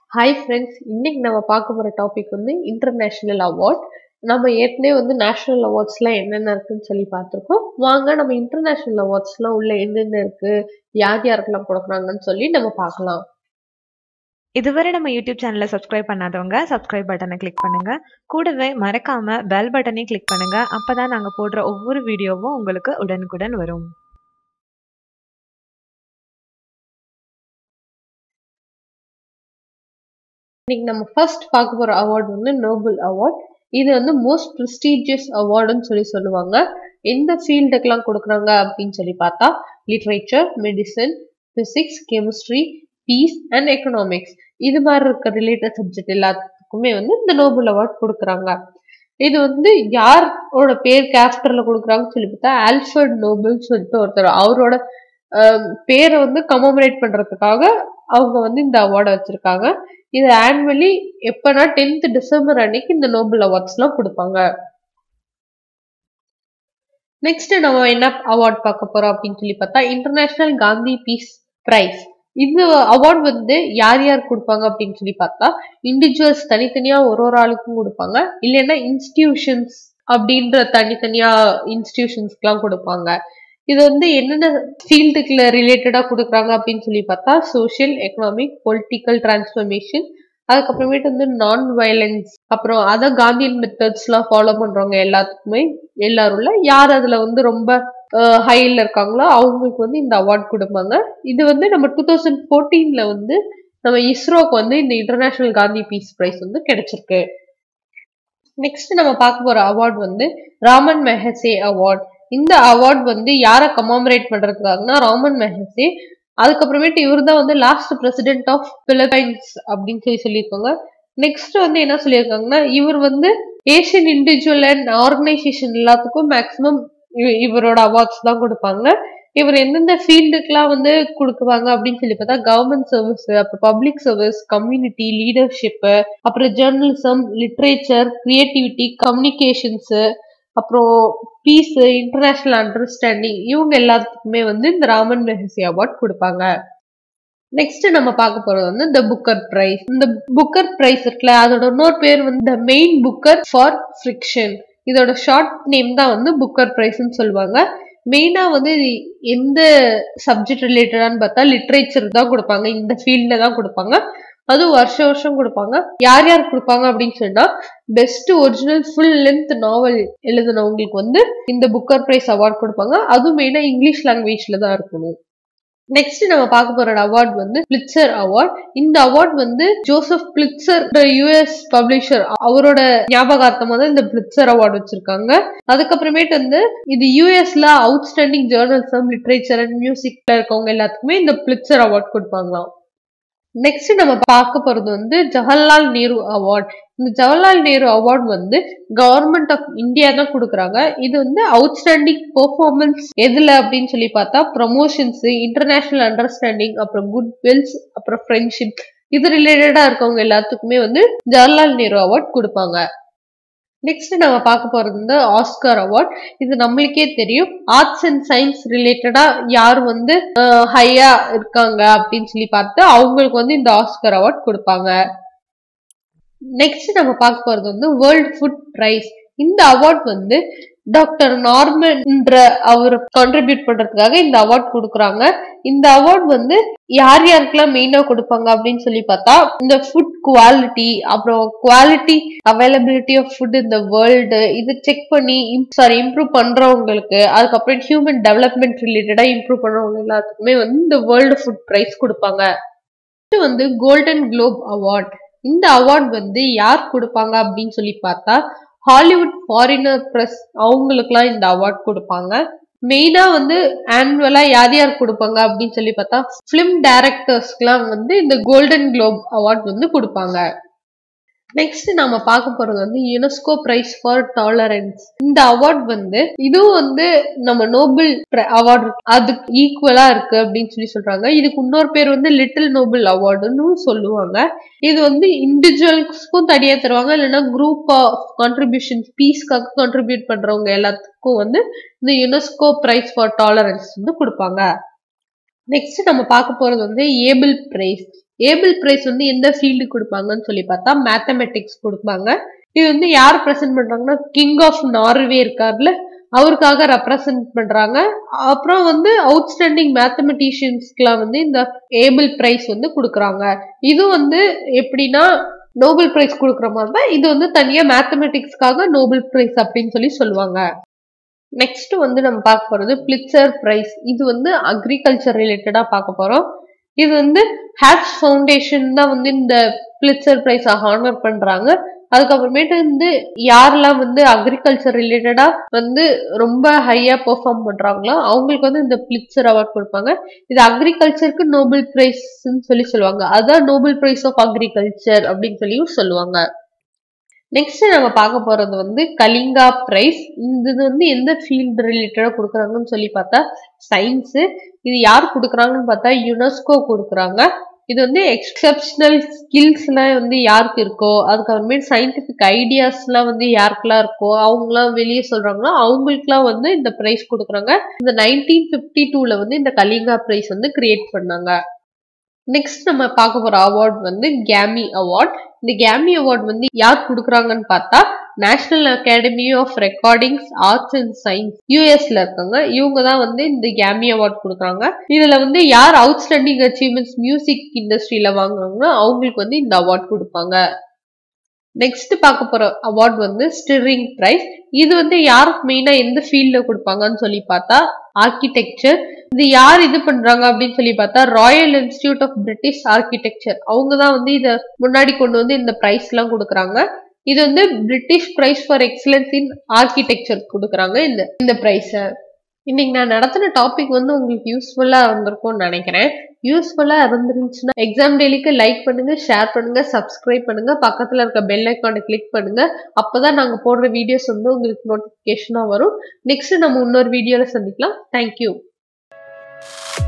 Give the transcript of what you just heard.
hi friends இன்னைக்கு நம்ம பார்க்க போகிற டாபிக் வந்து இன்டர்நேஷ்னல் அவார்ட் நம்ம ஏற்கனவே வந்து நேஷ்னல் அவார்ட்ஸ்லாம் என்னென்ன இருக்குன்னு சொல்லி பார்த்துருக்கோம் வாங்க நம்ம இன்டர்நேஷ்னல் அவார்ட்ஸ்லாம் உள்ள என்னென்ன இருக்கு யார் யாருக்கெல்லாம் கொடுக்குறாங்கன்னு சொல்லி நம்ம பார்க்கலாம் இதுவரை நம்ம யூடியூப் சேனலை சப்ஸ்கிரைப் பண்ணாதவங்க சப்ஸ்கிரைப் பட்டனை கிளிக் பண்ணுங்க கூடவே மறக்காம பெல் பட்டனையும் கிளிக் பண்ணுங்க அப்பதான் நாங்க போடுற ஒவ்வொரு வீடியோவும் உங்களுக்கு உடனுக்குடன் வரும் இன்னைக்கு நம்ம ஃபர்ஸ்ட் பார்க்க போகிற அவார்ட் வந்து நோபல் அவார்ட் இது வந்து மோஸ்ட் ப்ரெஸ்டீஜியஸ் அவார்டுன்னு சொல்லி சொல்லுவாங்க எந்த ஃபீல்டுக்கெல்லாம் கொடுக்குறாங்க அப்படின்னு சொல்லி பார்த்தா literature medicine physics chemistry peace and economics இது மாதிரி இருக்க ரிலேட்டட் சப்ஜெக்ட் எல்லாத்துக்குமே வந்து இந்த நோபல் அவார்ட் கொடுக்குறாங்க இது வந்து யாரோட பேர் கேப்டர்ல கொடுக்குறாங்கன்னு சொல்லி பார்த்தா ஆல்ஃபர்ட் நோபல்னு சொல்லிட்டு ஒருத்தர் அவரோட பேரை வந்து கமோமரேட் பண்றதுக்காக அவங்க வந்து இந்த அவார்டை வச்சிருக்காங்க இது ஆனுவலி எப்பனா டென்த் டிசம்பர் அன்னைக்கு இந்த நோபல் அவார்ட்ஸ் எல்லாம் கொடுப்பாங்க நெக்ஸ்ட் நம்ம என்ன அவார்ட் பார்க்க போறோம் அப்படின்னு சொல்லி பார்த்தா இன்டர்நேஷனல் காந்தி பீஸ் பிரைஸ் இந்த அவார்ட் வந்து யார் யார் கொடுப்பாங்க அப்படின்னு சொல்லி பார்த்தா இண்டிவிஜுவல்ஸ் தனித்தனியா ஒரு ஒரு ஆளுக்கும் கொடுப்பாங்க இல்லைன்னா இன்ஸ்டிடியூஷன்ஸ் அப்படின்ற தனித்தனியா இன்ஸ்டிடியூஷன்ஸ்க்குலாம் கொடுப்பாங்க இது வந்து என்னென்ன ஃபீல்டுக்குள்ள ரிலேட்டடா கொடுக்குறாங்க அப்படின்னு சொல்லி பார்த்தா சோஷியல் எக்கனாமிக் பொலிட்டிக்கல் டிரான்ஸ்ஃபர்மேஷன் அதுக்கப்புறமேட்டு வந்து நான் வயலன்ஸ் அப்புறம் அதை காந்தியன் மெத்தட்ஸ்லாம் ஃபாலோ பண்றவங்க எல்லாத்துக்குமே எல்லாரும்ல யார் அதுல வந்து ரொம்ப ஹைல இருக்காங்களோ அவங்களுக்கு வந்து இந்த அவார்ட் கொடுப்பாங்க இது வந்து நம்ம டூ தௌசண்ட் ஃபோர்டீன்ல வந்து நம்ம இஸ்ரோக்கு வந்து இந்த இன்டர்நேஷனல் காந்தி பீஸ் பிரைஸ் வந்து கிடைச்சிருக்கு நெக்ஸ்ட் நம்ம பார்க்க போற அவார்ட் வந்து ராமன் மெஹசே அவார்ட் இந்த அவார்ட் வந்து யாரை கமாமரேட் பண்றதுக்காகனா ராமன் மெஹசே அதுக்கப்புறமேட்டு இவர் தான் வந்து லாஸ்ட் பிரசிடென்ட் ஆஃப் பிலிப்பைன்ஸ் அப்படின்னு சொல்லி சொல்லியிருக்காங்க நெக்ஸ்ட் வந்து என்ன சொல்லியிருக்காங்கன்னா இவர் வந்து ஏஷியன் இண்டிவிஜுவல் அண்ட் ஆர்கனைசேஷன் எல்லாத்துக்கும் மேக்சிமம் இவரோட அவார்ட்ஸ் தான் கொடுப்பாங்க இவர் எந்தெந்த ஃபீல்டுக்கெல்லாம் வந்து கொடுக்குவாங்க அப்படின்னு சொல்லி பார்த்தா கவர்மெண்ட் சர்வீஸ் அப்புறம் பப்ளிக் சர்வீஸ் கம்யூனிட்டி லீடர்ஷிப்பு அப்புறம் ஜேர்னலிசம் லிட்ரேச்சர் கிரியேட்டிவிட்டி கம்யூனிகேஷன்ஸு அப்புறம் பீஸ் இன்டர்நேஷனல் அண்டர்ஸ்டாண்டிங் இவங்க எல்லாத்துக்குமே வந்து இந்த ராமன் மெஹசி அவார்ட் கொடுப்பாங்க நெக்ஸ்ட் நம்ம பார்க்க போறது வந்து இந்த புக்கர் பிரைஸ் இந்த புக்கர் பிரைஸ் இருக்குல்ல அதோட இன்னொரு பேர் வந்து the main Booker for fiction இதோட ஷார்ட் நேம் தான் வந்து புக்கர் பிரைஸ்ன்னு சொல்லுவாங்க மெயினா வந்து எந்த சப்ஜெக்ட் ரிலேட்டடான்னு பார்த்தா லிட்ரேச்சர் தான் கொடுப்பாங்க இந்த ஃபீல்ட்ல தான் கொடுப்பாங்க அதுவும் வருஷம் வருஷம் கொடுப்பாங்க யார் யார் கொடுப்பாங்க அப்படின்னு சொன்னா best original full length novel எழுதினவங்களுக்கு வந்து இந்த புக்கர் பிரைஸ் அவார்ட் கொடுப்பாங்க அதுவும் மெயினா இங்கிலீஷ் லாங்குவேஜ்ல தான் இருக்கணும் நெக்ஸ்ட் நம்ம பார்க்க போற அவார்ட் வந்து பிளிட்சர் அவார்ட் இந்த அவார்ட் வந்து ஜோசப் பிளிட்சர் யூஎஸ் பப்ளிஷர் அவரோட ஞாபகார்த்தமா தான் இந்த பிளிட்சர் அவார்ட் வச்சிருக்காங்க அதுக்கப்புறமேட்டு வந்து இது யூஎஸ்ல அவுட்ஸ்டாண்டிங் ஜேர்னலிசம் லிட்ரேச்சர் அண்ட் மியூசிக்ல இருக்கவங்க எல்லாத்துக்குமே இந்த பிளிட்சர் அவார்ட் கொடுப்பாங்களாம் நெக்ஸ்ட் நம்ம பார்க்க போறது வந்து ஜவஹர்லால் நேரு அவார்ட் இந்த ஜவஹர்லால் நேரு அவார்ட் வந்து கவர்மெண்ட் ஆஃப் இந்தியா தான் கொடுக்குறாங்க இது வந்து அவுட்ஸ்டாண்டிங் பெர்ஃபார்மன்ஸ் எதுல அப்படின்னு சொல்லி பார்த்தா ப்ரமோஷன்ஸ் இன்டர்நேஷனல் அண்டர்ஸ்டாண்டிங் அப்புறம் குட் வில்ஸ் அப்புறம் ஃப்ரெண்ட்ஷிப் இது ரிலேட்டடா இருக்கவங்க எல்லாத்துக்குமே வந்து ஜவஹர்லால் நேரு அவார்ட் கொடுப்பாங்க நெக்ஸ்ட் நம்ம பார்க்க போறது வந்து ஆஸ்கர் அவார்ட் இது நம்மளுக்கே தெரியும் ஆர்ட்ஸ் அண்ட் சயின்ஸ் ரிலேட்டடா யார் வந்து ஹையா இருக்காங்க அப்படின்னு சொல்லி பார்த்து அவங்களுக்கு வந்து இந்த ஆஸ்கர் அவார்ட் கொடுப்பாங்க நெக்ஸ்ட் நம்ம பார்க்க போறது வந்து வேர்ல்ட் ஃபுட் பிரைஸ் இந்த அவார்ட் வந்து டாக்டர் நார்மன்ற அவர் கான்ட்ரிபியூட் பண்றதுக்காக இந்த அவார்ட் கொடுக்குறாங்க இந்த அவார்ட் வந்து யார் யாருக்கெல்லாம் மெயினா கொடுப்பாங்க அப்படின்னு சொல்லி பார்த்தா இந்த ஃபுட் குவாலிட்டி அப்புறம் குவாலிட்டி அவைலபிலிட்டி ஆஃப் ஃபுட் இந்த வேர்ல்டு இது செக் பண்ணி சாரி இம்ப்ரூவ் பண்றவங்களுக்கு அதுக்கப்புறம் ஹியூமன் டெவலப்மெண்ட் ரிலேட்டடா இம்ப்ரூவ் பண்றவங்க எல்லாத்துக்குமே வந்து இந்த வேர்ல்டு ஃபுட் பிரைஸ் கொடுப்பாங்க வந்து கோல்டன் குளோப் அவார்ட் இந்த அவார்ட் வந்து யார் கொடுப்பாங்க அப்படின்னு சொல்லி பார்த்தா ஹாலிவுட் ஃபாரினர் பிரஸ் அவங்களுக்குலாம் இந்த அவார்ட் கொடுப்பாங்க மெயினா வந்து ஆனுவலா யார் யார் கொடுப்பாங்க அப்படின்னு சொல்லி பார்த்தா பிலிம் டைரக்டர்ஸ்க்குலாம் வந்து இந்த கோல்டன் குளோப் அவார்ட் வந்து கொடுப்பாங்க நெக்ஸ்ட் நாம பார்க்க போறது வந்து யுனெஸ்கோ பிரைஸ் ஃபார் டாலரன்ஸ் இந்த அவார்ட் வந்து இதுவும் வந்து நம்ம நோபல் அவார்டு அதுக்கு ஈக்குவலா இருக்கு அப்படின்னு சொல்லி சொல்றாங்க இதுக்கு இன்னொரு பேர் வந்து லிட்டில் நோபல் அவார்டுன்னு சொல்லுவாங்க இது வந்து இண்டிவிஜுவல்ஸ்க்கும் தனியா தருவாங்க இல்லைன்னா குரூப் ஆஃப் கான்ட்ரிபியூஷன் பீஸ்க்காக கான்ட்ரிபியூட் பண்றவங்க எல்லாத்துக்கும் வந்து இந்த யுனெஸ்கோ பிரைஸ் ஃபார் டாலரன்ஸ் வந்து கொடுப்பாங்க நெக்ஸ்ட் நம்ம பார்க்க போறது வந்து ஏபிள் பிரைஸ் ஏபிள் பிரைஸ் வந்து எந்த ஃபீல்டு கொடுப்பாங்கன்னு சொல்லி பார்த்தா மேத்தமெட்டிக்ஸ் கொடுப்பாங்க இது வந்து யார் ப்ரெசென்ட் பண்றாங்கன்னா கிங் ஆஃப் நார்வே இருக்கார்ல அவருக்காக ரெப்ரசன்ட் பண்றாங்க அப்புறம் வந்து அவுட்ஸ்டாண்டிங் மேத்தமெட்டிஷியன்ஸ்க்குலாம் வந்து இந்த ஏபிள் பிரைஸ் வந்து கொடுக்குறாங்க இது வந்து எப்படின்னா நோபல் பிரைஸ் கொடுக்குற மாதிரி தான் இது வந்து தனியா மேத்தமெட்டிக்ஸ்க்காக நோபல் பிரைஸ் அப்படின்னு சொல்லி சொல்லுவாங்க நெக்ஸ்ட் வந்து நம்ம பார்க்க போறது பிளிட்சர் பிரைஸ் இது வந்து அக்ரிகல்ச்சர் ரிலேட்டடா பார்க்க போறோம் இது வந்து ஹேட்ஸ் ஃபவுண்டேஷன் தான் வந்து இந்த பிளிட்சர் பிரைஸ் ஹானர் பண்றாங்க அதுக்கப்புறமேட்டு வந்து யாரெல்லாம் வந்து அக்ரிகல்ச்சர் ரிலேட்டடா வந்து ரொம்ப ஹையா பெர்ஃபார்ம் பண்றாங்களோ அவங்களுக்கு வந்து இந்த பிளிட்சர் அவார்ட் கொடுப்பாங்க இது அக்ரிகல்ச்சருக்கு நோபல் பிரைஸ்ன்னு சொல்லி சொல்லுவாங்க அதான் நோபல் பிரைஸ் ஆஃப் அக்ரிகல்ச்சர் அப்படின்னு சொல்லியும் சொல்லுவாங்க நெக்ஸ்ட் நம்ம பார்க்க போறது வந்து கலிங்கா பிரைஸ் இது வந்து எந்த ஃபீல்டு ரிலேட்டடா கொடுக்குறாங்கன்னு சொல்லி பார்த்தா சயின்ஸ் இது யார் கொடுக்குறாங்கன்னு பார்த்தா யுனெஸ்கோ கொடுக்குறாங்க இது வந்து எக்ஸப்ஷனல் ஸ்கில்ஸ்லாம் வந்து யாருக்கு இருக்கோ அதுக்கப்புறமேட்டு சயின்டிஃபிக் ஐடியாஸ்லாம் வந்து யாருக்கெல்லாம் இருக்கோ அவங்களாம் வெளியே சொல்றாங்களோ அவங்களுக்குலாம் வந்து இந்த ப்ரைஸ் கொடுக்குறாங்க இந்த நைன்டீன் ஃபிஃப்டி டூல வந்து இந்த கலிங்கா ப்ரைஸ் வந்து கிரியேட் பண்ணாங்க நெக்ஸ்ட் நம்ம பார்க்க போற அவார்ட் வந்து கேமி அவார்ட் இந்த கேமி அவார்ட் வந்து யார் கொடுக்குறாங்கன்னு பார்த்தா national academy of recordings arts and science யூஎஸ்ல இருக்காங்க இவங்க தான் வந்து இந்த கேமி அவார்ட் கொடுக்குறாங்க இதுல வந்து யார் அவுட்ஸ்டாண்டிங் அச்சீவ்மெண்ட்ஸ் மியூசிக் இண்டஸ்ட்ரியில வாங்குறாங்களோ அவங்களுக்கு வந்து இந்த அவார்ட் கொடுப்பாங்க நெக்ஸ்ட் பார்க்க போற அவார்ட் வந்து ஸ்டிரிங் பிரைஸ் இது வந்து யாருக்கு மெயினா எந்த ஃபீல்ட்ல கொடுப்பாங்கன்னு சொல்லி பார்த்தா ஆர்கிடெக்சர் இது யார் இது பண்றாங்க அப்படின்னு சொல்லி பார்த்தா royal institute of British architecture அவங்க தான் வந்து இதை முன்னாடி கொண்டு வந்து இந்த பிரைஸ் எல்லாம் கொடுக்குறாங்க இது வந்து British prize for excellence in architecture கொடுக்குறாங்க இந்த இந்த பிரைஸை இன்னைக்கு நான் நடத்தின டாபிக் வந்து உங்களுக்கு யூஸ்ஃபுல்லா இருந்திருக்கும்னு நினைக்கிறேன் யூஸ்ஃபுல்லா இருந்துருந்துச்சுன்னா எக்ஸாம் டெய்லிக்கு லைக் பண்ணுங்க ஷேர் பண்ணுங்க சப்ஸ்கிரைப் பண்ணுங்க பக்கத்துல இருக்க பெல் ஐக்கானை கிளிக் பண்ணுங்க அப்பதான் நாங்க போடுற வீடியோஸ் வந்து உங்களுக்கு நோட்டிபிகேஷனா வரும் நெக்ஸ்ட் நம்ம இன்னொரு வீடியோல சந்திக்கலாம் தேங்க்யூ